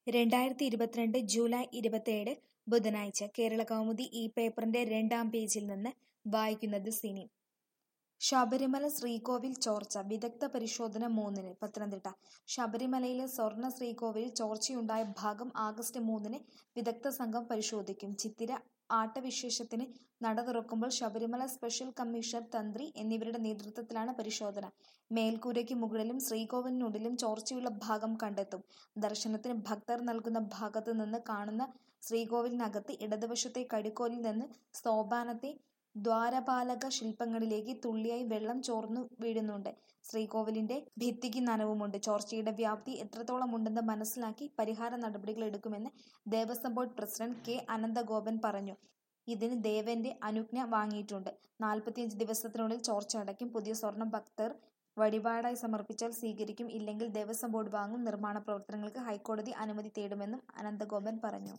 രണ്ടായിരത്തി ഇരുപത്തിരണ്ട് ജൂലൈ ഇരുപത്തിയേഴ് ബുധനാഴ്ച കേരളകൗമുദി ഈ പേപ്പറിന്റെ രണ്ടാം പേജിൽ നിന്ന് വായിക്കുന്നത് സിനി ശബരിമല ശ്രീകോവിൽ ചോർച്ച വിദഗ്ധ പരിശോധന മൂന്നിന് പത്തനംതിട്ട ശബരിമലയിലെ സ്വർണ്ണ ശ്രീകോവിലിൽ ചോർച്ചയുണ്ടായ ഭാഗം ആഗസ്റ്റ് മൂന്നിന് വിദഗ്ധ സംഘം പരിശോധിക്കും ചിത്തിര ആട്ടവിശേഷത്തിന് നട തുറക്കുമ്പോൾ ശബരിമല സ്പെഷ്യൽ കമ്മീഷണർ തന്ത്രി എന്നിവരുടെ നേതൃത്വത്തിലാണ് പരിശോധന മേൽക്കൂരയ്ക്ക് മുകളിലും ശ്രീകോവിലിനുള്ളിലും ചോർച്ചയുള്ള ഭാഗം കണ്ടെത്തും ദർശനത്തിന് ഭക്തർ നൽകുന്ന ഭാഗത്തു നിന്ന് കാണുന്ന ശ്രീകോവിലിനകത്ത് ഇടതുവശത്തെ കഴുക്കോലിൽ നിന്ന് സോപാനത്തെ ദ്വാരപാലക ശില്പങ്ങളിലേക്ക് തുള്ളിയായി വെള്ളം ചോർന്നു വീഴുന്നുണ്ട് ശ്രീകോവിലിന്റെ ഭിത്തിക്ക് നനവുമുണ്ട് ചോർച്ചയുടെ വ്യാപ്തി എത്രത്തോളം ഉണ്ടെന്ന് മനസ്സിലാക്കി പരിഹാര നടപടികൾ എടുക്കുമെന്ന് Devaswom board president K Ananthagopan പറഞ്ഞു ഇതിന് ദേവന്റെ അനുജ്ഞ വാങ്ങിയിട്ടുണ്ട് നാൽപ്പത്തിയഞ്ച് ദിവസത്തിനുള്ളിൽ ചോർച്ച അടയ്ക്കും പുതിയ സ്വർണം ഭക്തർ വഴിപാടായി സമർപ്പിച്ചാൽ സ്വീകരിക്കും ഇല്ലെങ്കിൽ ദേവസ്വം ബോർഡ് വാങ്ങും നിർമ്മാണ പ്രവർത്തനങ്ങൾക്ക് ഹൈക്കോടതി അനുമതി തേടുമെന്നും അനന്തഗോപൻ പറഞ്ഞു